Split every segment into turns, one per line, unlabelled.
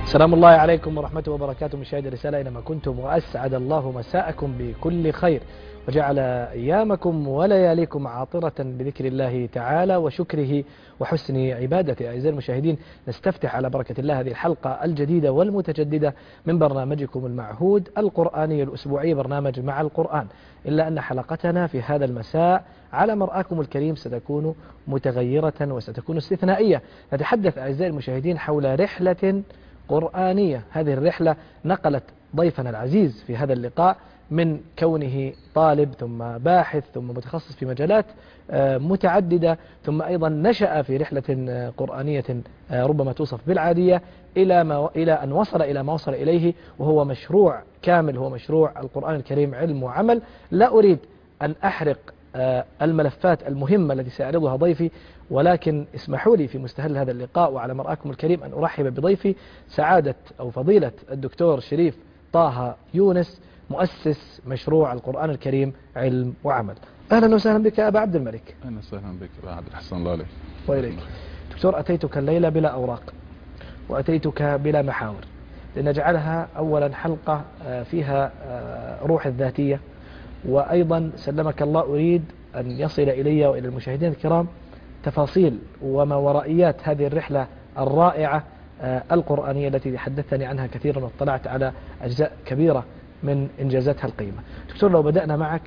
سلام الله عليكم ورحمته وبركاته مشاهدي الرسالة أينما كنتم وأسعد الله مساءكم بكل خير وجعل أيامكم ولياليكم عاطرة بذكر الله تعالى وشكره وحسن عبادته أعزائي المشاهدين نستفتح على بركة الله هذه الحلقة الجديدة والمتجددة من برنامجكم المعهود القرآني الأسبوعي برنامج مع القرآن إلا أن حلقتنا في هذا المساء على مرآكم الكريم ستكون متغيرة وستكون استثنائية نتحدث أعزائي المشاهدين حول رحلة قرآنية هذه الرحلة نقلت ضيفنا العزيز في هذا اللقاء من كونه طالب ثم باحث ثم متخصص في مجالات متعددة ثم أيضا نشأ في رحلة قرآنية ربما توصف بالعادية إلى, ما إلى أن وصل إلى ما وصل إليه وهو مشروع كامل هو مشروع القرآن الكريم علم وعمل لا أريد أن أحرق الملفات المهمة التي سيعرضها ضيفي ولكن اسمحوا لي في مستهل هذا اللقاء وعلى مرآكم الكريم أن أرحب بضيفي سعادة أو فضيلة الدكتور شريف طه يونس مؤسس مشروع القرآن الكريم علم وعمل أهلا وسهلا بك أبا عبد الملك
أهلا وسهلا بك أبا عبد الحسن الله عليك
وإليك دكتور أتيتك الليلة بلا أوراق وأتيتك بلا محاور لنجعلها أولا حلقة فيها روح الذاتية وأيضا سلمك الله أريد أن يصل إلي وإلى المشاهدين الكرام تفاصيل وما ورائيات هذه الرحلة الرائعة القرآنية التي حدثني عنها كثيرا واطلعت على أجزاء كبيرة من إنجازاتها القيمة دكتور لو بدأنا معك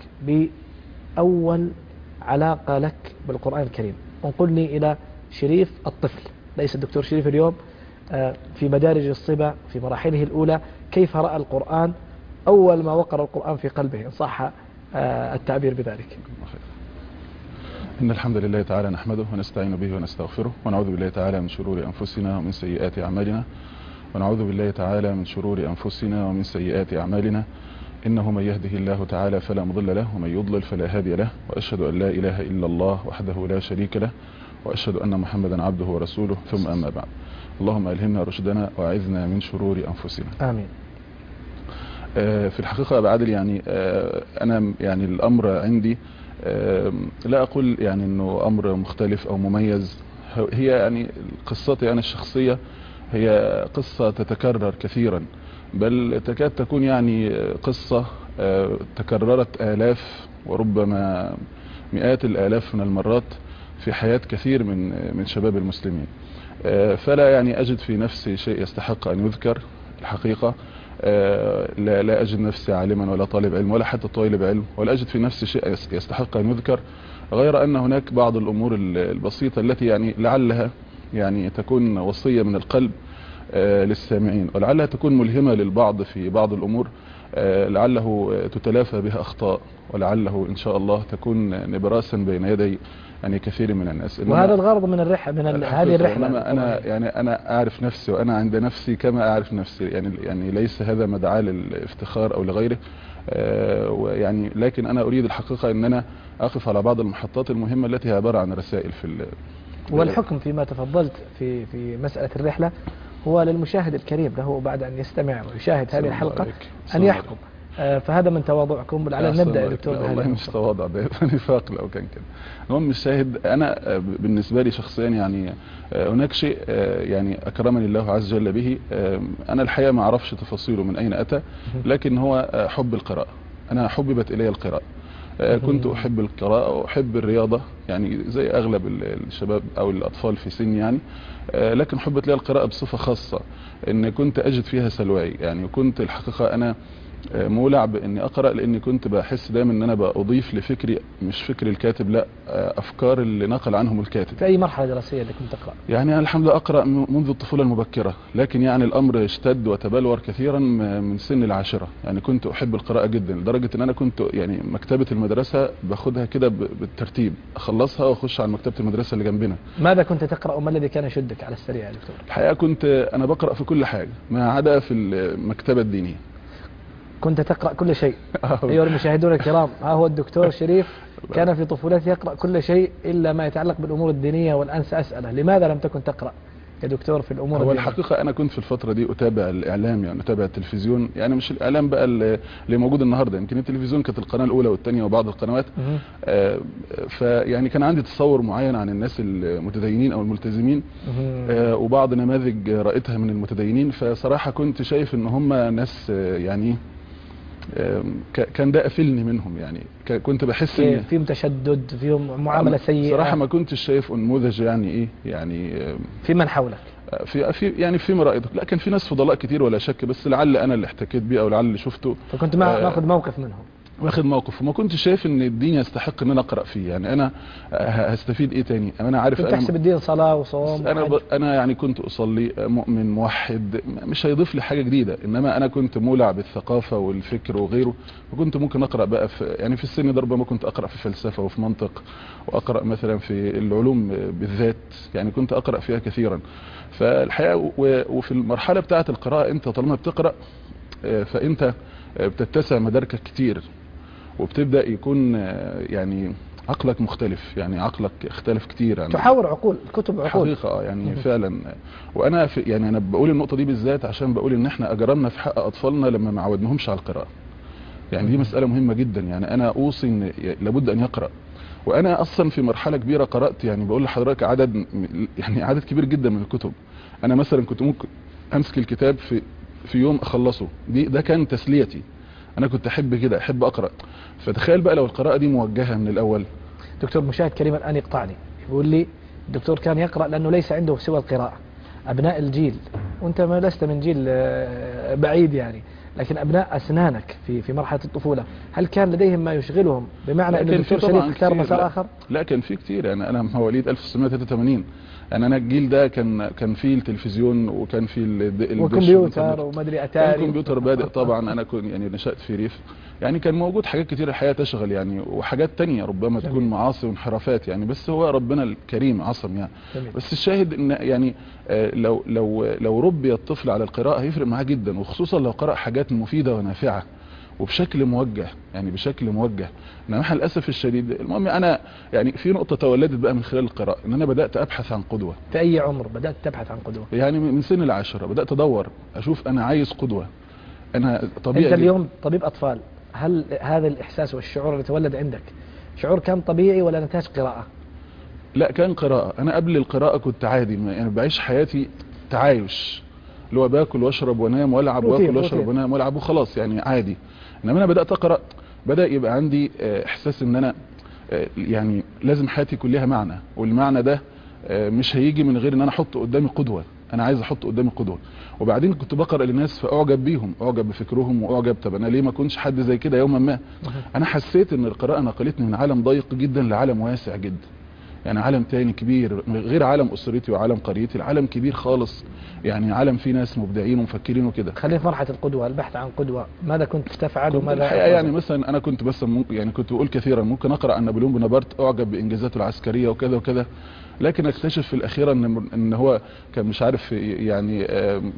بأول علاقة لك بالقرآن الكريم انقلني إلى شريف الطفل ليس الدكتور شريف اليوم في مدارج الصبا في مراحله الأولى كيف رأى القرآن أول ما وقر القرآن في قلبه إن صح التعبير بذلك
إن الحمد لله تعالى نحمده ونستعين به ونستغفره ونعوذ بالله تعالى من شرور أنفسنا ومن سيئات أعمالنا ونعوذ بالله تعالى من شرور أنفسنا ومن سيئات أعمالنا إنه من يهده الله تعالى فلا مضل له ومن يضلل فلا هادي له وأشهد أن لا إله إلا الله وحده لا شريك له وأشهد أن محمدا عبده ورسوله ثم أما بعد اللهم ألهمنا رشدنا وأعذنا من شرور أنفسنا
آمين
في الحقيقة أبا عادل يعني أنا يعني الأمر عندي لا أقول يعني أنه أمر مختلف أو مميز هي يعني قصتي أنا الشخصية هي قصة تتكرر كثيرا بل تكاد تكون يعني قصة تكررت آلاف وربما مئات الآلاف من المرات في حياة كثير من من شباب المسلمين فلا يعني أجد في نفسي شيء يستحق أن يذكر الحقيقة لا, لا أجد نفسي عالما ولا طالب علم ولا حتى طالب علم ولا أجد في نفسي شيء يستحق أن يذكر غير أن هناك بعض الأمور البسيطة التي يعني لعلها يعني تكون وصية من القلب للسامعين ولعلها تكون ملهمة للبعض في بعض الأمور لعله تتلافى بها أخطاء ولعله إن شاء الله تكون نبراسا بين يدي يعني كثير من الناس
وهذا الغرض من الرحلة من هذه الرحلة
أنا, أنا يعني أنا أعرف نفسي وأنا عند نفسي كما أعرف نفسي يعني يعني ليس هذا مدعاة للافتخار أو لغيره ويعني لكن أنا أريد الحقيقة أن أنا أقف على بعض المحطات المهمة التي هي عبارة عن رسائل في
والحكم فيما تفضلت في في مسألة الرحلة هو للمشاهد الكريم له بعد أن يستمع ويشاهد هذه الحلقة أن يحكم فهذا من تواضعكم لعل نبدأ دكتور
والله مش تواضع ده نفاق لو كان كده المهم الشاهد أنا بالنسبة لي شخصيا يعني هناك شيء يعني أكرمني الله عز وجل به أنا الحقيقة ما أعرفش تفاصيله من أين أتى لكن هو حب القراءة أنا حببت إلي القراءة كنت أحب القراءة وأحب الرياضة يعني زي أغلب الشباب أو الأطفال في سن يعني لكن حبت لي القراءة بصفة خاصة إن كنت أجد فيها سلواي يعني كنت الحقيقة أنا مولع باني اقرا لاني كنت بحس دايما ان انا بضيف لفكري مش فكر الكاتب لا افكار اللي نقل عنهم الكاتب
في اي مرحله دراسيه اللي كنت تقرا
يعني انا الحمد لله اقرا منذ الطفوله المبكره لكن يعني الامر اشتد وتبلور كثيرا من سن العاشره يعني كنت احب القراءه جدا لدرجه ان انا كنت يعني مكتبه المدرسه باخدها كده بالترتيب اخلصها واخش على مكتبه المدرسه اللي جنبنا
ماذا كنت تقرا وما الذي كان يشدك على السريع يا دكتور
الحقيقه كنت انا بقرا في كل حاجه ما عدا في المكتبه الدينيه
كنت تقرأ كل شيء أيها المشاهدون الكرام ها هو الدكتور شريف كان في طفولته يقرأ كل شيء إلا ما يتعلق بالأمور الدينية والآن سأسأله لماذا لم تكن تقرأ يا دكتور في الامور
هو
الدينية؟
الحقيقة أنا كنت في الفترة دي أتابع الإعلام يعني أتابع التلفزيون يعني مش الإعلام بقى اللي اللي موجود النهاردة يمكن التلفزيون كانت القناة الأولى والثانية وبعض القنوات
مهم.
آه، فيعني كان عندي تصور معين عن الناس المتدينين أو الملتزمين
مهم.
آه، وبعض نماذج رأيتها من المتدينين فصراحة كنت شايف ان هم ناس آه، يعني آم، ك- كان ده قافلني منهم يعني ك- كنت بحس
في-
ان
فيهم تشدد فيهم معامله سيئه
صراحة ما كنتش شايف نموذج يعني ايه يعني آم،
في من حولك
في في يعني فيما رأيتك لا كان في ناس فضلاء كتير ولا شك بس لعل انا اللي احتكيت بيه او لعل اللي شفته
فكنت ما
آه،
ماخذ موقف منهم
واخد موقف وما كنتش شايف ان الدين يستحق ان انا اقرا فيه يعني انا ه- هستفيد ايه تاني انا عارف
كنت
انا
تحسب الدين صلاه وصوم
انا
وحج.
ب... انا يعني كنت اصلي مؤمن موحد مش هيضيف لي حاجه جديده انما انا كنت مولع بالثقافه والفكر وغيره وكنت ممكن اقرا بقى في يعني في السن ده ربما كنت اقرا في فلسفه وفي منطق واقرا مثلا في العلوم بالذات يعني كنت اقرا فيها كثيرا فالحقيقه و... وفي المرحله بتاعه القراءه انت طالما بتقرا آه، فانت آه، بتتسع مداركك كتير وبتبدا يكون آه، يعني عقلك مختلف يعني عقلك اختلف كتير عن
تحاور عقول الكتب عقول
حقيقة اه يعني
مهم.
فعلا وانا في يعني انا بقول النقطة دي بالذات عشان بقول ان احنا اجرمنا في حق اطفالنا لما ما عودناهمش على القراءة يعني دي
مهم.
مسألة مهمة جدا يعني انا اوصي ان لابد ان يقرأ وانا اصلا في مرحلة كبيرة قرأت يعني بقول لحضرتك عدد م- يعني عدد كبير جدا من الكتب انا مثلا كنت ممكن امسك الكتاب في في يوم اخلصه دي ده كان تسليتي انا كنت احب كده احب اقرأ فتخيل بقى لو القراءة دي موجهة من الاول
دكتور مشاهد كريم الان يقطعني يقول لي الدكتور كان يقرا لانه ليس عنده سوى القراءه ابناء الجيل وانت ما لست من جيل آه، بعيد يعني لكن ابناء اسنانك في في مرحله الطفوله هل كان لديهم ما يشغلهم بمعنى ان
لكن في
الدكتور
طبعاً
شريف اختار
كتير،
مسار
لا.
اخر
لا كان في كتير يعني انا مواليد 1983 يعني انا الجيل ده كان كان فيه التلفزيون وكان فيه الد- الدش
وكمبيوتر
والإنترنت.
وما ادري
كان
اتاري
الكمبيوتر بادئ طبعا انا كنت يعني نشأت في ريف يعني كان موجود حاجات كتير الحياة تشغل يعني وحاجات تانية ربما
جميل.
تكون معاصي وانحرافات يعني بس هو ربنا الكريم عصم يعني
جميل.
بس الشاهد ان يعني آه، لو لو لو ربي الطفل على القراءة هيفرق معاه جدا وخصوصا لو قرأ حاجات مفيدة ونافعة وبشكل موجه يعني بشكل موجه انما احنا للاسف الشديد المهم انا يعني في نقطه تولدت بقى من خلال القراءه ان انا بدات ابحث عن قدوه
في اي عمر بدات تبحث عن قدوه
يعني من من سن العاشره بدات ادور اشوف انا عايز قدوه انا طبيعي
انت
جداً.
اليوم طبيب اطفال هل هذا الاحساس والشعور اللي تولد عندك شعور كان طبيعي ولا نتاج قراءه
لا كان قراءة انا قبل القراءة كنت عادي ما- يعني بعيش حياتي تعايش اللي هو باكل واشرب وانام والعب
روتين،
واكل واشرب
روتين.
وانام والعب وخلاص يعني عادي انما انا بدات اقرا بدا يبقى عندي آه، احساس ان انا آه، يعني لازم حياتي يكون ليها معنى والمعنى ده آه، مش هيجي من غير ان انا احط قدامي قدوه انا عايز احط قدامي قدوه وبعدين كنت بقرا لناس فاعجب بيهم اعجب بفكرهم واعجب طب انا ليه ما كنتش حد زي كده يوما ما انا حسيت ان القراءه نقلتني من عالم ضيق جدا لعالم واسع جدا يعني عالم تاني كبير غير عالم اسرتي وعالم قريتي العالم كبير خالص يعني عالم فيه ناس مبدعين ومفكرين وكده
خلينا في مرحله القدوه البحث عن قدوه ماذا كنت تفعل
كنت
وماذا
الحقيقه يعني مثلا انا كنت بس ممكن يعني كنت بقول كثيرا ممكن اقرا عن نابليون بونابرت اعجب بانجازاته العسكريه وكذا وكذا لكن اكتشف في الاخيره ان ان هو كان مش عارف يعني آم،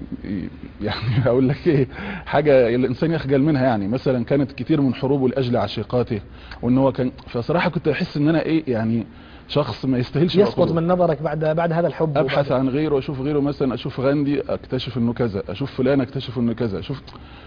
يعني اقول لك ايه حاجه الانسان يخجل منها يعني مثلا كانت كتير من حروبه لاجل عشيقاته وان هو كان فصراحه كنت احس ان انا ايه يعني شخص ما يستاهلش يبقى
يسقط
قدوة.
من نظرك بعد بعد هذا الحب
ابحث
وبعد-
عن غيره واشوف غيره مثلا اشوف غاندي اكتشف انه كذا اشوف فلان اكتشف انه كذا اشوف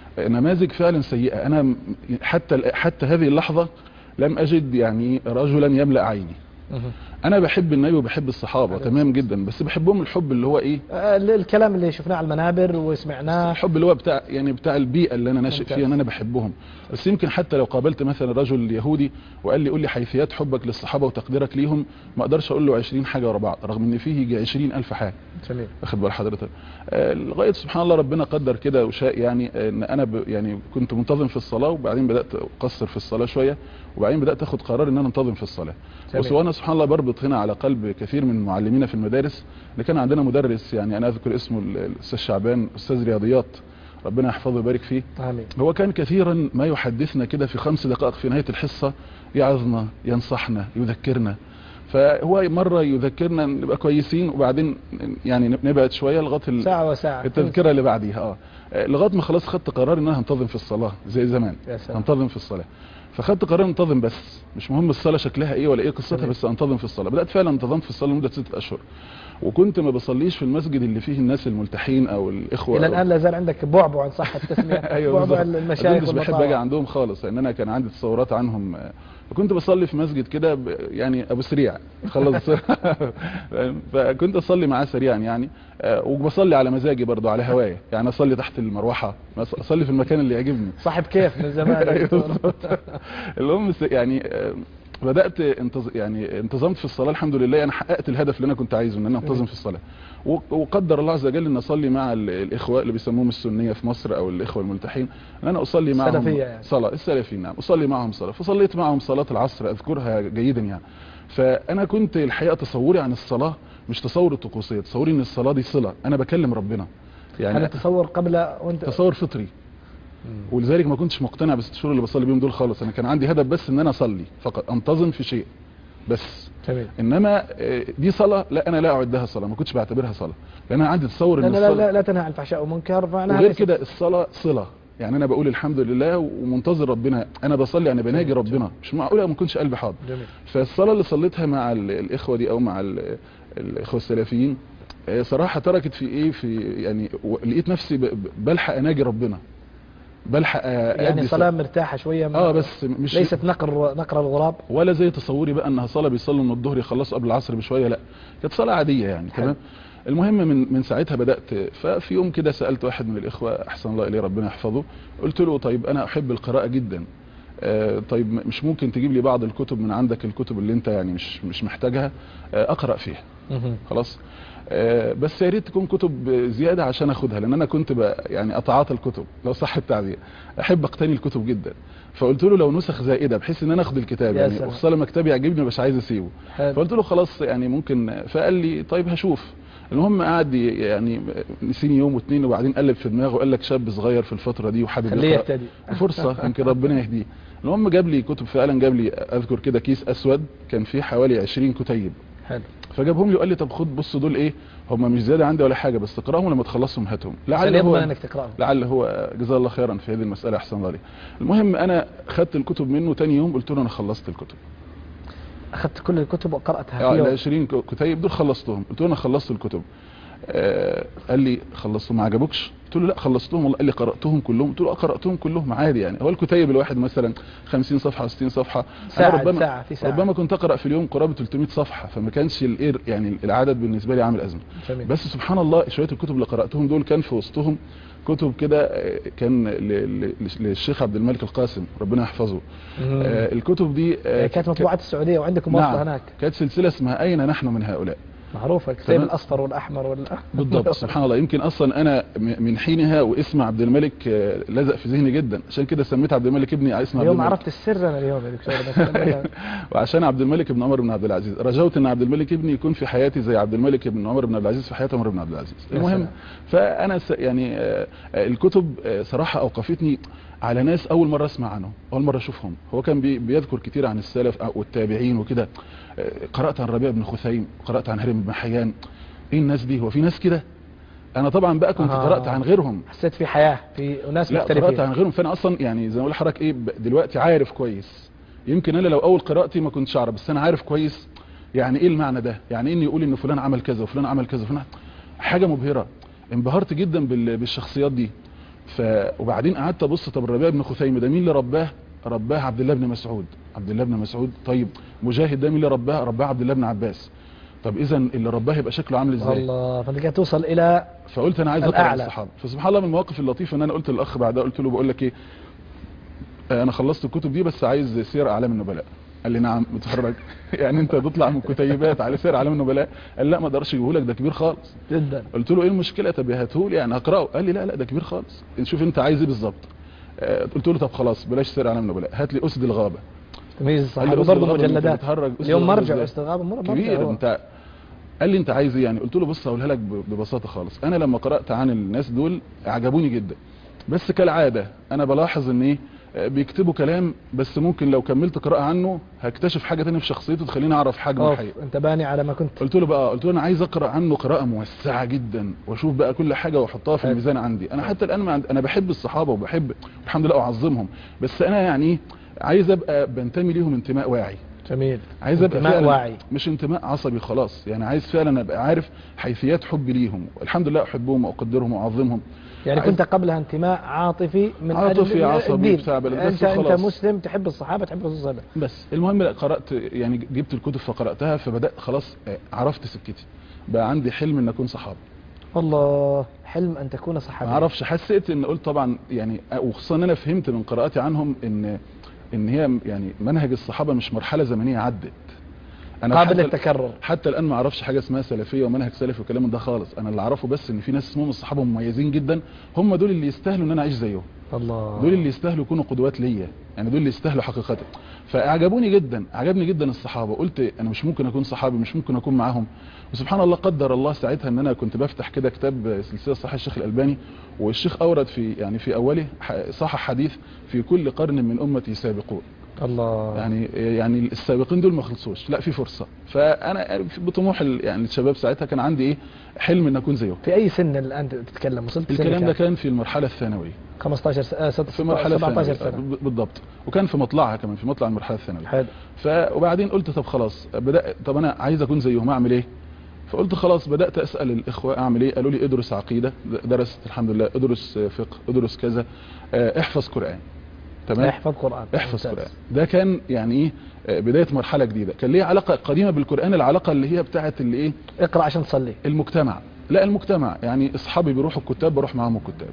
نماذج فعلا سيئه انا م- حتى حتى هذه اللحظه لم اجد يعني رجلا يملا عيني
مهم.
انا بحب النبي وبحب الصحابه
عليه
تمام جدا بس بحبهم الحب اللي هو ايه
آه، الكلام اللي شفناه على المنابر وسمعناه
الحب اللي هو بتاع يعني بتاع البيئه اللي انا ناشئ
ممتاز.
فيها ان انا بحبهم بس يمكن حتى لو قابلت مثلا رجل يهودي وقال لي قول لي حيثيات حبك للصحابه وتقديرك ليهم ما اقدرش اقول له 20 حاجه ورا بعض رغم ان فيه يجي 20 الف حاجه
جميل
واخد بال حضرتك آه، لغايه سبحان الله ربنا قدر كده وشاء يعني آه، ان انا ب يعني كنت منتظم في الصلاه وبعدين بدات اقصر في الصلاه شويه وبعدين بدات اخد قرار ان انا انتظم في الصلاه
جميل.
بس وانا سبحان الله بربط هنا على قلب كثير من معلمينا في المدارس اللي كان عندنا مدرس يعني انا اذكر اسمه ال- الاستاذ شعبان استاذ رياضيات ربنا يحفظه ويبارك فيه
امين
هو كان كثيرا ما يحدثنا كده في خمس دقائق في نهايه الحصه يعظنا ينصحنا يذكرنا فهو مره يذكرنا نبقى كويسين وبعدين يعني نبعد شويه لغايه ال-
ساعة وساعة
التذكره اللي بعديها اه آه، لغايه ما خلاص خدت قرار ان انا هنتظم في الصلاه زي زمان
يا سلام
هنتظم في الصلاه فخدت قرار انتظم بس مش مهم الصلاه شكلها ايه ولا ايه قصتها
جميل.
بس انتظم في الصلاه بدات فعلا انتظمت في الصلاه لمده ستة اشهر وكنت ما بصليش في المسجد اللي فيه الناس الملتحين او الاخوه
إلى
أو
الآن لا زال عندك بعبع عن صح التسمية
ايوه
بعبع
بالظبط.
المشايخ
مش بحب اجي
والمطاوع
عندهم خالص لان انا كان عندي تصورات عنهم آه، كنت بصلي في مسجد كده ب- يعني ابو سريع خلص فكنت اصلي معاه سريعا يعني آه، وبصلي على مزاجي برضو على هوايه يعني اصلي تحت المروحه أص- اصلي في المكان اللي يعجبني
صاحب كيف من زمان يا
أيوة
دكتور.
بالظبط. المهم س- يعني آه، بدات انتظ... يعني انتظمت في الصلاه الحمد لله انا حققت الهدف اللي انا كنت عايزه ان انا انتظم في الصلاه و- وقدر الله عز وجل ان اصلي مع ال- الاخوه اللي بيسموهم السنيه في مصر او الاخوه الملتحين ان انا اصلي معهم
السلفية يعني.
صلاه السلفيين نعم اصلي معهم صلاه فصليت معهم صلاه العصر اذكرها جيدا يعني فانا كنت الحقيقه تصوري عن الصلاه مش تصور الطقوسيه تصوري ان الصلاه دي صله انا بكلم ربنا
هذا
يعني
تصور قبل وانت
تصور فطري
مم.
ولذلك ما كنتش مقتنع بالست شهور اللي بصلي بيهم دول خالص انا كان عندي هدف بس ان انا اصلي فقط انتظم في شيء بس
جميل
انما آه، دي صلاه لا انا لا اعدها صلاه ما كنتش بعتبرها صلاه لان انا عندي تصور ان
لأن لا,
الصلاه
لا, لا تنهى عن الفحشاء والمنكر فأنا
وغير كده الصلاه صله يعني انا بقول الحمد لله ومنتظر ربنا انا بصلي يعني بناجي
جميل.
ربنا مش معقوله ما يكونش قلبي حاضر
جميل
فالصلاه اللي صليتها مع ال- الاخوه دي او مع ال- الاخوه السلفيين آه، صراحه تركت في ايه في يعني و- لقيت نفسي ب- ب- بلحق اناجي ربنا بلحق آه،
يعني
أدي
صلاة مرتاحة شوية
اه بس مش
ليست نقر نقر الغراب
ولا زي تصوري بقى انها صلاه بيصلوا من الظهر يخلصوا قبل العصر بشويه لا كانت صلاه عاديه يعني
حلو.
تمام المهم من من ساعتها بدات ففي يوم كده سالت واحد من الاخوه احسن الله اليه ربنا يحفظه قلت له طيب انا احب القراءه جدا آه طيب م- مش ممكن تجيب لي بعض الكتب من عندك الكتب اللي انت يعني مش مش محتاجها آه اقرا فيها خلاص آه بس يا ريت تكون كتب زياده عشان اخدها لان انا كنت بقى يعني اتعاطى الكتب لو صح التعبير احب اقتني الكتب جدا فقلت له لو نسخ زائده بحيث ان انا اخد الكتاب
يا
يعني
سلام.
وخصوصا لما كتاب يعجبني مش عايز اسيبه
حلو.
فقلت له خلاص يعني ممكن فقال لي طيب هشوف المهم قعد ي- يعني نسيني يوم واثنين وبعدين قلب في دماغه وقال لك شاب صغير في الفتره دي وحابب
خليه
يقرأ.
يهتدي
فرصه يمكن ربنا يهديه المهم جاب لي كتب فعلا جاب لي اذكر كده كيس اسود كان فيه حوالي 20 كتيب
حلو
فجابهم لي وقال لي طب خد بص دول ايه هم مش زياده عندي ولا حاجه بس اقراهم لما تخلصهم هاتهم
عشان
لعل
يضمن
هو
انك تقرأه
لعل هو جزاه الله خيرا في هذه المساله احسن الله عليه المهم انا خدت الكتب منه تاني يوم قلت له انا خلصت الكتب
اخذت كل الكتب وقرأتها
اه
في
ال
يوم
20 كتيب دول خلصتهم قلت له انا خلصت الكتب آه قال لي خلصتهم ما عجبوكش قلت له لا خلصتهم والله قال لي قراتهم كلهم قلت له اه قراتهم كلهم عادي يعني هو الكتيب الواحد مثلا 50 صفحه 60 صفحه أنا
ساعة
ربما
ساعة في ساعة
ربما كنت اقرا في اليوم قرابه 300 صفحه فما كانش الايه يعني العدد بالنسبه لي عامل ازمه
جميل
بس سبحان الله شويه الكتب اللي قراتهم دول كان في وسطهم كتب كده آه، كان ل- ل- للشيخ عبد الملك القاسم ربنا يحفظه
مم.
آه، الكتب دي آه،
هي كانت مطبوعة السعودية وعندكم
نعم.
واسطة هناك
كانت سلسله اسمها اين نحن من هؤلاء
معروفة كتاب
تمام.
الأصفر والأحمر وال
بالضبط سبحان الله يمكن اصلا انا م- من حينها واسم عبد الملك آه، لزق في ذهني جدا عشان كده سميت عبد الملك ابني على اسم عبد
اليوم
الملك
عرفت السر أنا اليوم يا دكتور
وعشان عبد الملك بن عمر بن عبد العزيز رجوت ان عبد الملك ابني يكون في حياتي زي عبد الملك بن عمر بن عبد العزيز في حياه عمر بن عبد العزيز
يا
المهم
سلام.
فانا س- يعني آه، آه، الكتب آه، صراحه اوقفتني على ناس اول مره اسمع عنهم اول مره اشوفهم هو كان بي- بيذكر كتير عن السلف أو- والتابعين وكده آه، قرات عن ربيع بن خثيم قرات عن هرم بن حيان ايه الناس دي هو في ناس كده انا طبعا بقى كنت
آه.
قرات عن غيرهم
حسيت في حياة في ناس
لا قرات
مختلفين
عن غيرهم فانا اصلا يعني زي ما بقول لحضرتك ايه ب- دلوقتي عارف كويس يمكن انا لو اول قراءتي ما كنتش اعرف بس انا عارف كويس يعني ايه المعنى ده يعني اني يقول ان فلان عمل كذا وفلان عمل كذا وفلان حاجه مبهره انبهرت جدا بال- بالشخصيات دي ف وبعدين قعدت ابص طب الربيع بن خثيمه ده مين اللي رباه رباه عبد الله بن مسعود عبد الله بن مسعود طيب مجاهد ده مين اللي رباه رباه عبد الله بن عباس طب اذا اللي رباه يبقى شكله عامل ازاي
الله فانت كده توصل الى
فقلت انا عايز اقرا
الأعلى.
الصحابه فسبحان الله من المواقف اللطيفه ان انا قلت للاخ بعدها قلت له بقول لك ايه آه، انا خلصت الكتب دي بس عايز سير اعلام النبلاء قال لي نعم متفرج يعني انت تطلع من كتيبات على سير اعلام النبلاء قال لا ما اقدرش اجيبه لك ده كبير خالص
جدا
قلت له ايه المشكله طب هاته لي يعني هقراه قال لي لا لا ده كبير خالص شوف انت عايز ايه بالظبط آه، قلت له طب خلاص بلاش سير اعلام النبلاء هات لي اسد الغابه
تميز
قال لي
الصحابة
أسد
برضه
الغابة أنت
مجلدات
بتهرج، أسد
اليوم
الغابة
مرجع
إزاي؟
استغراب مرة
كبير
مرجع
انت قال لي انت عايز ايه يعني قلت له بص هقولها لك ب- ببساطه خالص انا لما قرات عن الناس دول عجبوني جدا بس كالعاده انا بلاحظ ان ايه آه، بيكتبوا كلام بس ممكن لو كملت قراءة عنه هكتشف حاجة تانية في شخصيته تخليني اعرف حجمه
أوف
الحقيقي
انت باني على ما كنت
قلت له بقى قلت له انا عايز اقرا عنه قراءه موسعه جدا واشوف بقى كل حاجه واحطها في
حلو.
الميزان عندي انا حتى الان ما عند... انا بحب الصحابه وبحب الحمد لله اعظمهم بس انا يعني عايز ابقى بنتمي ليهم انتماء واعي
جميل
عايز ابقى
انتماء
فعلا
واعي
مش انتماء عصبي خلاص يعني عايز فعلا ابقى عارف حيثيات حبي ليهم الحمد لله احبهم واقدرهم واعظمهم
يعني
عايز-
كنت قبلها انتماء عاطفي من
عاطفي
أجل
عصبي
الدين.
بتاع بلد، بس
انت انت
خلاص.
مسلم تحب الصحابه تحب الرسول صلى الله عليه وسلم
بس المهم لا قرات يعني جبت الكتب فقراتها فبدات خلاص آه، عرفت سكتي بقى عندي حلم ان اكون صحابي
الله حلم ان تكون
ما
صحابيا
اعرفش حسيت ان قلت طبعا يعني وخصوصا ان انا فهمت من قراءاتي عنهم ان ان هي يعني منهج الصحابه مش مرحله زمنيه عدت انا
قابل
حتى,
للتكرر
حتى الان ما اعرفش حاجه اسمها سلفيه ومنهج سلفي والكلام من ده خالص انا اللي اعرفه بس ان في ناس اسمهم الصحابه مميزين جدا هم دول اللي يستاهلوا ان انا اعيش زيهم
الله
دول اللي يستاهلوا يكونوا قدوات ليا يعني دول اللي يستاهلوا حقيقه فاعجبوني جدا عجبني جدا الصحابه قلت انا مش ممكن اكون صحابي مش ممكن اكون معاهم وسبحان الله قدر الله ساعتها ان انا كنت بفتح كده كتاب سلسله صحيح الشيخ الالباني والشيخ اورد في يعني في اوله ح- صح حديث في كل قرن من امتي سابقون
الله
يعني يعني السابقين دول ما خلصوش لا في فرصه فانا بطموح ال- يعني الشباب ساعتها كان عندي ايه حلم ان اكون زيهم
في اي سن الان تتكلم وصلت سن
الكلام
كام؟
ده كان في المرحله الثانويه
15 س- آه، ست-
في مرحله
17
ثانوية.
سنه
ب- بالضبط وكان في مطلعها كمان في مطلع المرحله الثانويه
حلو
ف وبعدين قلت طب خلاص بدأ طب انا عايز اكون زيهم اعمل ايه فقلت خلاص بدأت اسال الاخوه اعمل ايه قالوا لي ادرس عقيده درست الحمد لله ادرس فقه ادرس كذا آه، احفظ قران تمام
احفظ قران
احفظ
ممتاز.
قران ده كان يعني ايه آه، بدايه مرحله جديده كان ليه علاقه قديمه بالقران العلاقه اللي هي بتاعه اللي ايه
اقرا عشان تصلي
المجتمع لا المجتمع يعني اصحابي بيروحوا الكتاب بروح معاهم الكتاب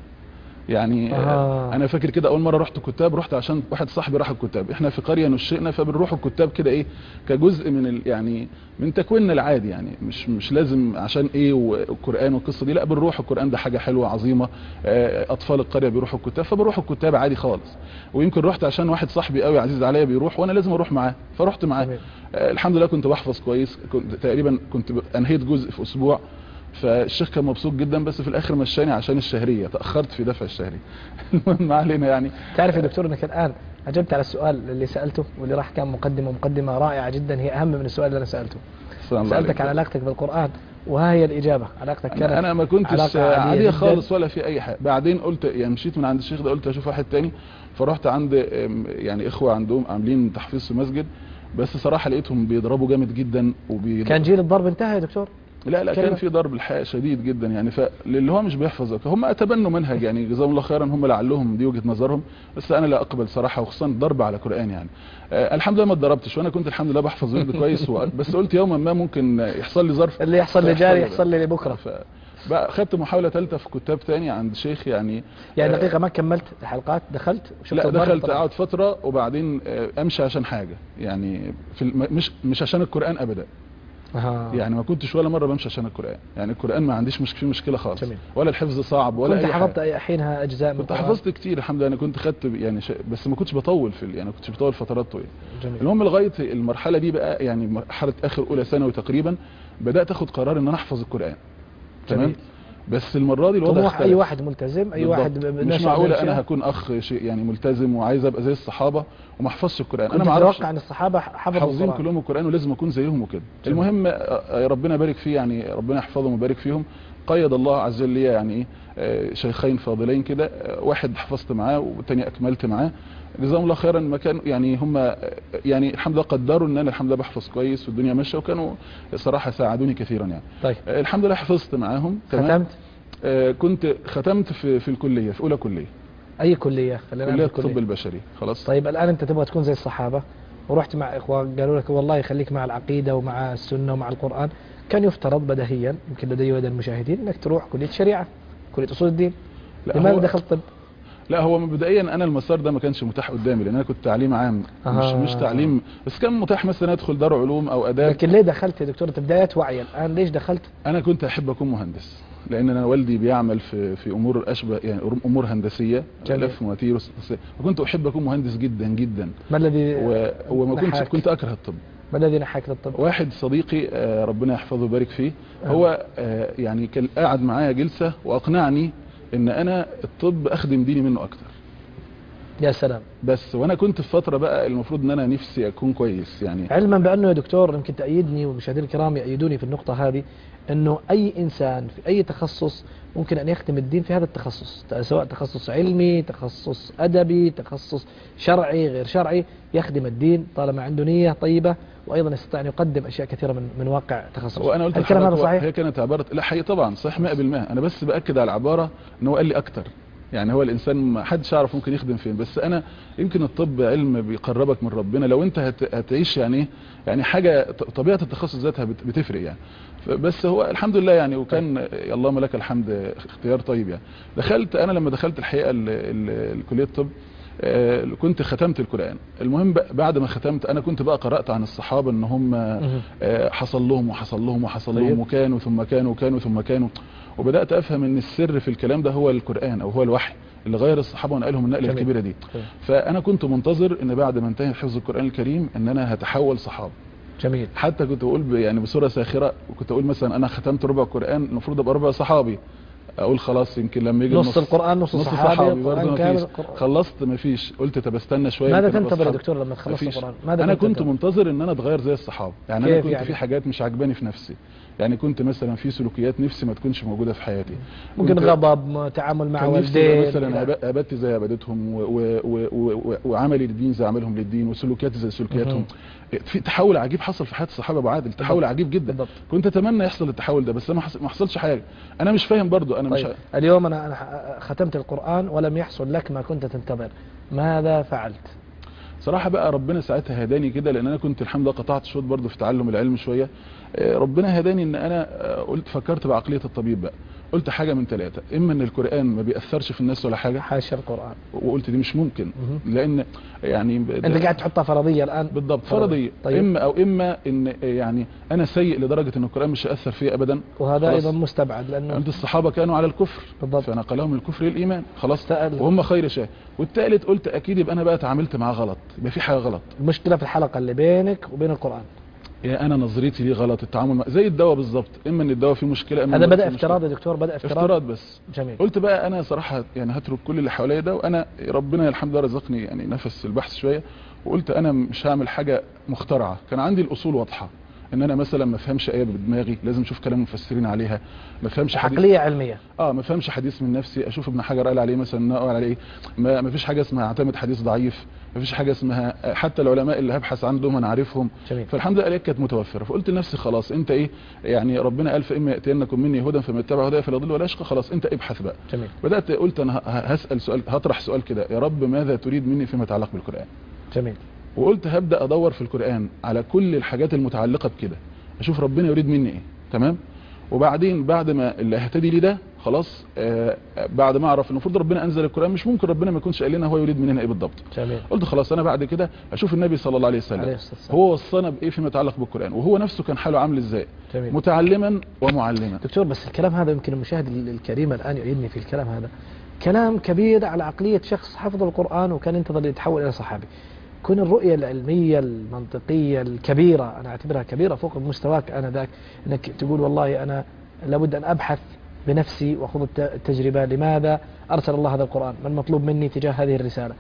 يعني
آه.
آه. انا فاكر كده اول مره رحت الكتاب رحت عشان واحد صاحبي راح الكتاب احنا في قريه نشئنا فبنروح الكتاب كده ايه كجزء من ال يعني من تكويننا العادي يعني مش مش لازم عشان ايه والقران والقصه دي لا بنروح القران ده حاجه حلوه عظيمه آه، اطفال القريه بيروحوا الكتاب فبروح الكتاب عادي خالص ويمكن رحت عشان واحد صاحبي قوي عزيز عليا بيروح وانا لازم اروح معاه فرحت معاه
جميل.
آه، الحمد لله كنت بحفظ كويس كنت تقريبا كنت ب- انهيت جزء في اسبوع فالشيخ كان مبسوط جدا بس في الاخر مشاني عشان الشهريه تاخرت في دفع الشهري المهم ما علينا يعني
تعرف يا دكتور انك الان اجبت على السؤال اللي سالته واللي راح كان مقدمه مقدمه رائعه جدا هي اهم من السؤال اللي انا سالته
السلام الله
سالتك
عليك.
عن علاقتك بالقران وها هي الاجابه علاقتك كانت
انا, أنا ما كنتش
علاقة
عاديه,
عادية
عادية
جداً.
خالص ولا في اي حاجه بعدين قلت يعني مشيت من عند الشيخ ده قلت اشوف واحد تاني فرحت عند أم، يعني اخوه عندهم عاملين تحفيظ في مسجد بس صراحه لقيتهم بيضربوا جامد جدا وبي
كان جيل الضرب انتهى يا دكتور
لا لا
كلمة.
كان في ضرب الحقيقه شديد جدا يعني فاللي هو مش بيحفظ هم اتبنوا منهج يعني جزاهم الله خيرا هم لعلهم دي وجهه نظرهم بس انا لا اقبل صراحه وخصوصا الضرب على قران يعني آه الحمد لله ما اتضربتش وانا كنت الحمد لله بحفظ ورد كويس و... بس قلت يوما ما ممكن يحصل لي ظرف
اللي يحصل لي جاري
فيحصل
يحصل لي بكره
ف... بقى خدت محاوله ثالثه في كتاب تاني عند شيخ يعني
يعني
آه،
دقيقه ما كملت الحلقات دخلت وشفت
لا
الضرب
دخلت
طلعت.
اقعد فتره وبعدين آه، امشي عشان حاجه يعني في الم... مش مش عشان القران ابدا
آه.
يعني ما كنتش ولا مره بمشي عشان القران يعني القران ما عنديش مش فيه مشكله خالص
جميل.
ولا الحفظ صعب ولا
كنت
اي
حفظت
حاجه
أي حينها اجزاء من
كنت
القرآن؟
حفظت كتير الحمد لله انا كنت خدت يعني ش... بس ما كنتش بطول في ال... يعني ما كنتش بطول فترات طويله
جميل
المهم لغايه المرحله دي بقى يعني مرحله اخر اولى ثانوي تقريبا بدات اخد قرار ان انا احفظ القران تمام
جميل.
بس المره دي الوضع
طموح
اختلف
اي واحد ملتزم اي
بالضبط.
واحد ب-
مش
نشأ
معقوله
بالأشياء.
انا هكون اخ شيء يعني ملتزم وعايز ابقى زي الصحابه وما احفظش القران
كنت
انا ما اعرفش
تتوقع ان الصحابه حفظوا
حافظين
القرآن
كلهم القران ولازم اكون زيهم وكده
جميل.
المهم آه، آه، ربنا يبارك فيه يعني ربنا يحفظهم ويبارك فيهم قيد الله عز وجل ليا يعني ايه آه، شيخين فاضلين كده آه، واحد حفظت معاه والتاني اكملت معاه جزاهم الله خيرا ما كان يعني هم آه، يعني الحمد لله قدروا ان انا الحمد لله بحفظ كويس والدنيا ماشيه وكانوا صراحه ساعدوني كثيرا يعني
طيب
آه، الحمد لله حفظت معاهم تمام
ختمت
آه، كنت ختمت في في الكليه في اولى كليه
اي كليه خلينا
كليه
نعرف
الطب
الكليه
البشري خلاص
طيب الان انت تبغى تكون زي الصحابه ورحت مع اخوان قالوا لك والله خليك مع العقيده ومع السنه ومع القران كان يفترض بديهيا يمكن لدي ولدى المشاهدين انك تروح كليه شريعه كليه اصول الدين
لا
لماذا
هو-
دخلت طب؟
لا هو مبدئيا انا المسار ده ما كانش متاح قدامي لان انا كنت تعليم عام مش
آه.
مش تعليم بس كان متاح مثلا ادخل دار علوم او اداب
لكن ليه دخلت يا دكتور انت بدايه وعي الان ليش دخلت؟
انا كنت احب اكون مهندس لان انا والدي بيعمل في في امور اشبه يعني امور هندسيه
جميل.
لف مواتير وس- وكنت احب اكون مهندس جدا جدا
ما الذي
و... وما كنتش
نحاك؟
كنت اكره الطب
ما الذي نحاك للطب؟
واحد صديقي آه، ربنا يحفظه ويبارك فيه هو آه، يعني كان قاعد معايا جلسه واقنعني ان انا الطب اخدم ديني منه اكتر
يا سلام
بس وانا كنت في فتره بقى المفروض ان انا نفسي اكون كويس يعني
علما بأنه يا دكتور يمكن تأيدني والمشاهدين الكرام يأيدوني في النقطة هذه أنه أي إنسان في أي تخصص ممكن أن يخدم الدين في هذا التخصص سواء تخصص علمي تخصص أدبي تخصص شرعي غير شرعي يخدم الدين طالما عنده نية طيبة وأيضا يستطيع أن يقدم أشياء كثيرة من, من واقع تخصصه
وانا قلت
هل الكلام هذا
لحضرتك
صحيح؟
هي كانت عباره لا حقيقي طبعا صحيح 100% انا بس باكد على العباره ان هو قال لي اكتر يعني هو الانسان ما حدش يعرف ممكن يخدم فين بس انا يمكن الطب علم بيقربك من ربنا لو انت هت هتعيش يعني ايه يعني حاجه ط- طبيعه التخصص ذاتها بت- بتفرق يعني ف- بس هو الحمد لله يعني وكان يا اللهم لك الحمد اختيار طيب يعني دخلت انا لما دخلت الحقيقه ال- ال- الكليه الطب آه، كنت ختمت القرآن المهم بق- بعد ما ختمت انا كنت بقى قرأت عن الصحابة ان هم
مهم.
آه، حصل لهم وحصل لهم وحصل
طيب.
لهم وكانوا ثم كانوا وكانوا ثم كانوا وبدأت افهم ان السر في الكلام ده هو القرآن او هو الوحي اللي غير الصحابة ونقلهم النقلة
جميل.
الكبيرة دي
جميل.
فانا كنت منتظر ان بعد ما انتهي حفظ القرآن الكريم ان انا هتحول صحابي
جميل
حتى كنت اقول ب- يعني بصورة ساخرة وكنت اقول مثلا انا ختمت ربع القرآن المفروض ابقى ربع صحابي اقول خلاص يمكن لما يجي
نص القرآن نص
نص
صحابي
صحابي
القرآن
برضه
كامل
مفيش
القرآن.
خلصت مفيش قلت طب استنى شويه
ماذا
يمكن أبقى
تنتظر يا
صحابي.
دكتور لما تخلص
مفيش.
القرآن ماذا
انا
كنت
كنت
تنتظر؟
منتظر ان انا اتغير زي الصحابه يعني انا
كيف
كنت
يعني؟
في حاجات مش عجباني في نفسي يعني كنت مثلا في سلوكيات نفسي ما تكونش موجوده في حياتي
ممكن
كنت-
غضب م- تعامل مع
كان نفسي يبقى
والدين
مثلا
إلى-
أب- ابدت زي عبادتهم و- و- و- و- وعملي للدين زي عملهم للدين وسلوكياتي زي سلوكياتهم في تحول عجيب حصل في حياه الصحابه ابو عادل تحول عجيب جدا
بالضبط.
كنت اتمنى يحصل التحول ده بس ما حص- ما حصلش حاجه انا مش فاهم برضو انا مش
طيب اليوم أنا أنا ح- ختمت القرآن ولم يحصل لك ما كنت تنتظر ماذا فعلت؟
صراحة بقى ربنا ساعتها هداني كده لان انا كنت الحمد لله قطعت شوط برضه في تعلم العلم شوية آه، ربنا هداني ان انا آه، قلت فكرت بعقلية الطبيب بقى قلت حاجة من ثلاثة اما ان القرآن ما بيأثرش في الناس ولا حاجة
حاشا القرآن
وقلت دي مش ممكن
مهم.
لان يعني
أنت قاعد تحطها فرضية الآن
بالضبط فرضية
طيب
اما او اما ان يعني انا سيء لدرجة ان القرآن مش هيأثر فيا ابدا
وهذا
خلاص.
أيضا مستبعد لأنه
عند الصحابة كانوا على الكفر
بالضبط
فنقلهم من الكفر للايمان خلاص
سأل
وهم خير شيء والثالث قلت اكيد يبقى انا بقى اتعاملت معاه غلط يبقى في حاجة غلط
المشكلة في الحلقة اللي بينك وبين القرآن
يعني انا نظرتي ليه غلط التعامل مع زي الدواء بالظبط اما ان الدواء فيه مشكله اما
هذا
إن
بدأ
فيه
افتراض
مشكلة.
يا دكتور بدأ افتراض
افتراض بس
جميل
قلت بقى انا صراحه يعني هترك كل اللي حواليا ده وانا ربنا الحمد لله رزقني يعني نفس البحث شويه وقلت انا مش هعمل حاجه مخترعه كان عندي الاصول واضحه ان انا مثلا ما افهمش ايه بدماغي لازم اشوف كلام المفسرين عليها ما افهمش حديث
عقلية علمية
اه ما افهمش حديث من نفسي اشوف ابن حجر قال عليه مثلا إنه قال عليه إيه. ما, ما فيش حاجه اسمها اعتمد حديث ضعيف ما فيش حاجه اسمها حتى العلماء اللي هبحث عنهم انا عارفهم
جميل
فالحمد لله كانت متوفره فقلت لنفسي خلاص انت ايه يعني ربنا قال فاما ياتينكم مني هدى فمن يتبع هدايا فلا يضل ولا يشقى خلاص انت ابحث بقى
جميل
بدات قلت انا ه- هسال سؤال هطرح سؤال كده يا رب ماذا تريد مني فيما يتعلق بالقران
جميل
وقلت هبدا ادور في القران على كل الحاجات المتعلقه بكده اشوف ربنا يريد مني ايه تمام وبعدين بعد ما اللي هيهتدي لي ده خلاص آه بعد ما اعرف ان المفروض ربنا انزل القران مش ممكن ربنا ما يكونش قال لنا هو يريد مننا ايه بالضبط
جميل
قلت خلاص انا بعد كده اشوف النبي صلى الله عليه وسلم
عليه الصلاة والسلام
هو وصانا بايه فيما يتعلق بالقران وهو نفسه كان حاله عامل ازاي
جميل
متعلما ومعلما
دكتور بس الكلام هذا يمكن المشاهد ال- الكريم الآن يعيدني في الكلام هذا كلام كبير على عقلية شخص حفظ القرآن وكان ينتظر يتحول إلى صحابي كون الرؤية العلمية المنطقية الكبيرة أنا أعتبرها كبيرة فوق مستواك أنا ذاك أنك تقول والله أنا لابد أن أبحث بنفسي وأخذ الت- التجربة لماذا أرسل الله هذا القرآن ما المطلوب مني تجاه هذه الرسالة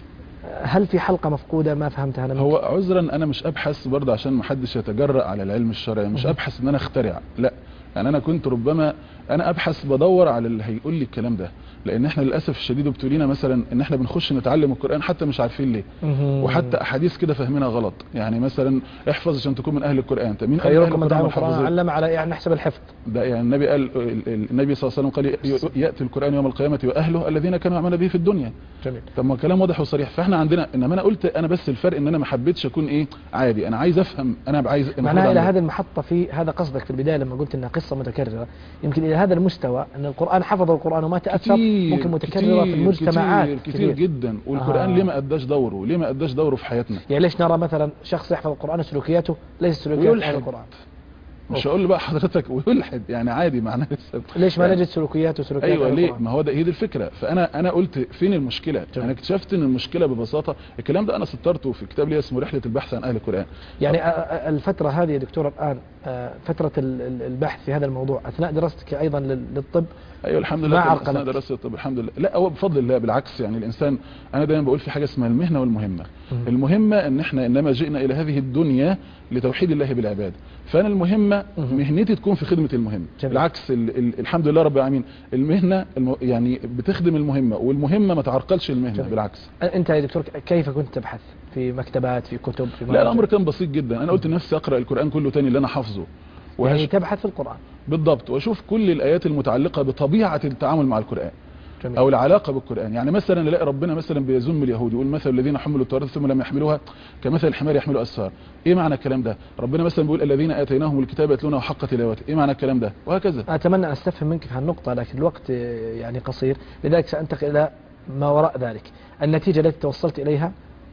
هل في حلقة مفقودة ما فهمتها أنا منك؟
هو عذرا انا مش ابحث برضه عشان ما حدش يتجرأ على العلم الشرعي مش
مهم.
ابحث ان انا اخترع لا يعني انا كنت ربما انا ابحث بدور على اللي هيقول لي الكلام ده لان احنا للاسف الشديد ابتلينا مثلا ان احنا بنخش نتعلم القران حتى مش عارفين ليه
مهم.
وحتى احاديث كده فاهمينها غلط يعني مثلا احفظ عشان تكون من اهل القران طب مين قال أهل
خيركم من تعلم القرآن
والحافظين؟
علم على يعني نحسب الحفظ
ده يعني النبي قال ال- ال- النبي صلى الله عليه وسلم قال ي- ياتي القران يوم القيامه واهله الذين كانوا يعملون به في الدنيا
جميل
طب ما كلام واضح وصريح فاحنا عندنا انما انا قلت انا بس الفرق ان انا ما حبيتش اكون ايه عادي انا عايز افهم انا عايز المفروض
معناها الى
أعمل
هذه المحطه في هذا قصدك في البدايه لما قلت انها قصه متكرره يمكن الى هذا المستوى ان القران حفظ القران وما تاثر
كتير
ممكن متكرره
كتير
في المجتمعات
كتير, كتير, جدا والقران
آه.
ليه ما اداش دوره ليه ما اداش دوره في حياتنا
يعني ليش نرى مثلا شخص يحفظ القران سلوكياته ليست سلوكيات اهل
ويلحد.
القران
مش هقول له بقى حضرتك ويلحد يعني عادي معناه لسه
ليش ما
يعني
نجد سلوكيات وسلوكيات
ايوه
أهل
ليه
القرآن؟
ما هو ده هي دي الفكره فانا انا قلت فين المشكله
جميل.
انا اكتشفت ان المشكله ببساطه الكلام ده انا سطرته في كتاب لي اسمه رحله البحث عن اهل القران
يعني آه، آه، الفترة هذه يا دكتور الآن آه، فترة ال- ال- البحث في هذا الموضوع أثناء دراستك أيضا لل- للطب
ايوه الحمد لله
ما
كان
عرقلت.
اثناء دراسه الطب الحمد لله لا هو بفضل الله بالعكس يعني الانسان انا دايما بقول في حاجه اسمها المهنه والمهمه
مم.
المهمه ان احنا انما جئنا الى هذه الدنيا لتوحيد الله بالعباد فانا المهمه
مم.
مهنتي تكون في خدمه المهم
جميل.
بالعكس ال ال الحمد لله رب العالمين المهنه الم يعني بتخدم المهمه والمهمه ما تعرقلش المهنه
جميل.
بالعكس
أنت يا دكتور كيف كنت تبحث في مكتبات في كتب في
لا
مراجع؟
الامر كان بسيط جدا انا قلت لنفسي اقرا القران كله تاني اللي انا حافظه
يعني
وهش...
تبحث في القرآن
بالضبط واشوف كل الايات المتعلقه بطبيعه التعامل مع القران
جميل
او العلاقه بالقران يعني مثلا نلاقي ربنا مثلا بيذم اليهود يقول مثل الذين حملوا التوراة ثم لم يحملوها كمثل الحمار يحمل اسفار ايه معنى الكلام ده ربنا مثلا بيقول الذين اتيناهم الكتاب يتلونه حق تلاوته ايه معنى الكلام ده وهكذا
أتمنى أن أستفهم منك في هالنقطة لكن الوقت آه، يعني قصير لذلك سأنتقل إلى ما وراء ذلك النتيجة التي توصلت إليها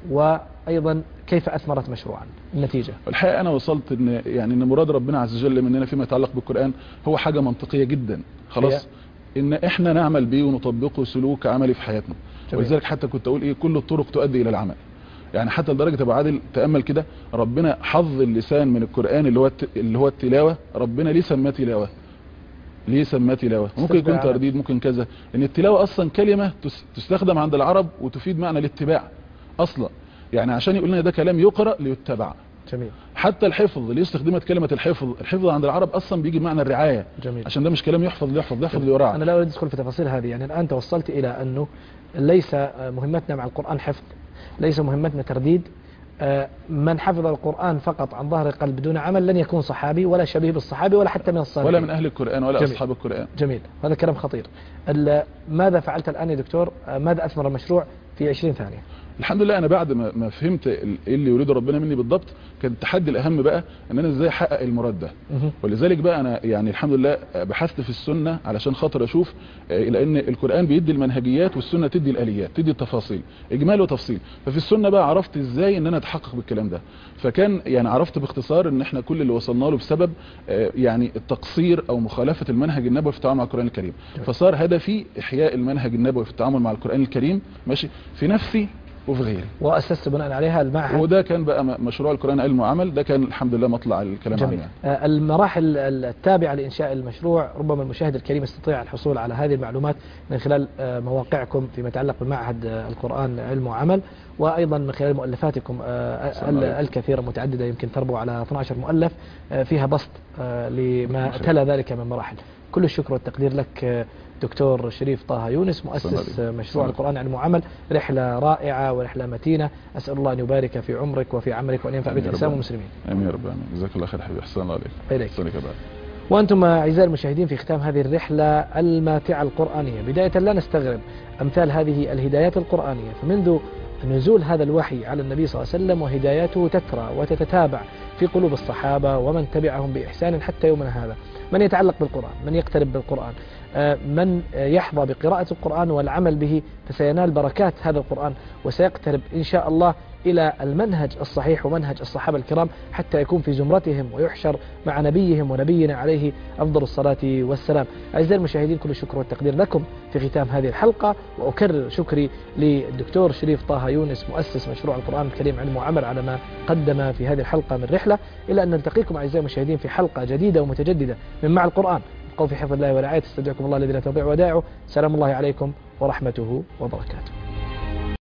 وأيضا كيف أثمرت مشروعا النتيجة
الحقيقه انا وصلت ان يعني ان مراد ربنا عز وجل مننا فيما يتعلق بالقران هو حاجه منطقيه جدا خلاص ان احنا نعمل بيه ونطبقه سلوك عملي في حياتنا
جميل.
ولذلك حتى كنت اقول ايه كل الطرق تؤدي الى العمل يعني حتى لدرجه ابو عادل تامل كده ربنا حظ اللسان من القران اللي هو الت- اللي هو التلاوه ربنا ليه سماه تلاوه ليه سماه تلاوه ممكن يكون
استتباع.
ترديد ممكن كذا ان التلاوه اصلا كلمه تس- تستخدم عند العرب وتفيد معنى الاتباع اصلا يعني عشان يقول لنا ده كلام يقرا ليتبع
جميل
حتى الحفظ ليه استخدمت كلمه الحفظ الحفظ عند العرب اصلا بيجي بمعنى الرعايه
جميل
عشان ده مش كلام يحفظ ليحفظ يحفظ ليراعى
أنا لا أريد أدخل في تفاصيل هذه يعني الآن توصلت إلى أنه ليس آه، مهمتنا مع القرآن حفظ ليس مهمتنا ترديد آه، من حفظ القرآن فقط عن ظهر قلب دون عمل لن يكون صحابي ولا شبيه بالصحابي ولا حتى من الصالحين
ولا من اهل القران ولا
جميل.
اصحاب القران
جميل هذا كلام خطير ال- ماذا فعلت الآن يا دكتور آه، ماذا أثمر المشروع في 20 ثانية
الحمد لله انا بعد ما ما فهمت ال- ايه اللي يريده ربنا مني بالضبط كان التحدي الاهم بقى ان انا ازاي احقق المراد ده
مهم.
ولذلك بقى انا يعني الحمد لله بحثت في السنه علشان خاطر اشوف آه، لان القران بيدي المنهجيات والسنه تدي الاليات تدي التفاصيل اجمال وتفصيل ففي السنه بقى عرفت ازاي ان انا اتحقق بالكلام ده فكان يعني عرفت باختصار ان احنا كل اللي وصلنا له بسبب آه، يعني التقصير او مخالفه المنهج النبوي في التعامل مع القران الكريم فصار هدفي احياء المنهج النبوي في التعامل مع القران الكريم ماشي في نفسي وفي غيري
وأسست بناء عليها المعهد
وده كان بقى م- مشروع القران علم وعمل ده كان الحمد لله مطلع الكلام عنه
جميل
يعني.
آه، المراحل التابعة لإنشاء المشروع ربما المشاهد الكريم يستطيع الحصول على هذه المعلومات من خلال آه، مواقعكم فيما يتعلق بمعهد آه، القرآن علم وعمل وأيضا من خلال مؤلفاتكم آه،
السلام
ال-
عليكم.
الكثيرة متعددة يمكن تربو على 12 مؤلف آه، فيها بسط آه، لما
خير.
تلا ذلك من مراحل كل الشكر والتقدير لك آه، دكتور شريف طه يونس
السلام
مؤسس
عليكم.
آه، مشروع
السلام
القرآن علم وعمل رحلة رائعة ورحلة متينة أسأل الله أن يبارك في عمرك وفي عملك وأن ينفع
آمين
بك
يا رب
الإسلام
العالمين.
والمسلمين
امين يا رب العالمين جزاك الله خير حبيبي احسن الله عليك
إليك.
احسن لك يا بعد
وأنتم أعزائي المشاهدين في ختام هذه الرحلة الماتعة القرآنية بداية لا نستغرب أمثال هذه الهدايات القرآنية فمنذ نزول هذا الوحي على النبي صلى الله عليه وسلم وهداياته تترى وتتتابع في قلوب الصحابة ومن تبعهم بإحسان حتى يومنا هذا من يتعلق بالقرآن من يقترب بالقرآن آه، من آه، يحظى بقراءة القرآن والعمل به فسينال بركات هذا القرآن وسيقترب إن شاء الله إلى المنهج الصحيح ومنهج الصحابة الكرام حتى يكون في زمرتهم ويحشر مع نبيهم ونبينا عليه أفضل الصلاة والسلام أعزائي المشاهدين كل الشكر والتقدير لكم في ختام هذه الحلقة وأكرر شكري للدكتور شريف طه يونس مؤسس مشروع القرآن الكريم علم وعمل على ما قدم في هذه الحلقة من رحلة إلى أن نلتقيكم أعزائي المشاهدين في حلقة جديدة ومتجددة من مع القرآن قول في حفظ الله ورعايته استودعكم الله الذي لا تضيع ودائعه سلام الله عليكم ورحمته وبركاته